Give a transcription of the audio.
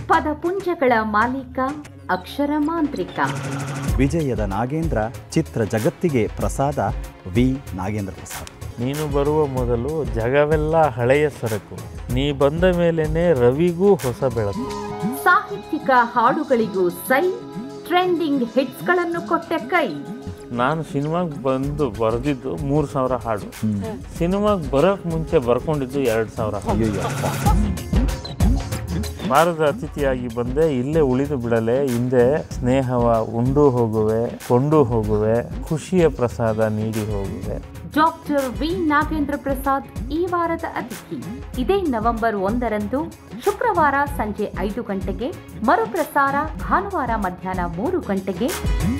ಪದಪುಂಜಗಳ ಮಾಲೀಕ ಅಕ್ಷರ ಮಾಂತ್ರಿಕ ವಿಜಯದ ನಾಗೇಂದ್ರ ಚಿತ್ರ ಜಗತ್ತಿಗೆ ಪ್ರಸಾದ ವಿ ನಾಗೇಂದ್ರ ಪ್ರಸಾದ್ ನೀನು ಬರುವ ಮೊದಲು ಜಗವೆಲ್ಲ ಹಳೆಯ ಸರಕು ನೀ ಬಂದ ಮೇಲೇನೆ ರವಿಗೂ ಹೊಸ ಬೆಳಕು ಸಾಹಿತ್ಯಿಕ ಹಾಡುಗಳಿಗೂ ಸೈ ಟ್ರೆಂಡಿಂಗ್ ಹಿಟ್ಸ್ಗಳನ್ನು ಕೊಟ್ಟ ಕೈ ನಾನು ಸಿನಿಮಾಗೆ ಬಂದು ಬರೆದಿದ್ದು ಮೂರು ಸಾವಿರ ಹಾಡು ಸಿನಿಮಾಗೆ ಬರೋಕ್ಕೆ ಮುಂಚೆ ಬರ್ಕೊಂಡಿದ್ದು ಎರಡು ಸಾವಿರ ಹಾಡು ಅಯ್ಯಯ್ಯಪ್ಪ ವಾರದ ಅತಿಥಿಯಾಗಿ ಬಂದೆ ಇಲ್ಲೇ ಉಳಿದು ಬಿಡಲೆ ಹಿಂದೆ ಸ್ನೇಹವ ಉಂಡು ಹೋಗುವೆ ಕೊಂಡು ಹೋಗುವೆ ಖುಷಿಯ ಪ್ರಸಾದ ನೀಡಿ ಹೋಗುವೆ ಡಾಕ್ಟರ್ ವಿ ನಾಗೇಂದ್ರ ಪ್ರಸಾದ್ ಈ ವಾರದ ಅತಿಥಿ ಇದೇ ನವೆಂಬರ್ ಒಂದರಂದು ಶುಕ್ರವಾರ ಸಂಜೆ ಐದು ಗಂಟೆಗೆ ಮರುಪ್ರಸಾರ ಭಾನುವಾರ ಮಧ್ಯಾಹ್ನ ಮೂರು ಗಂಟೆಗೆ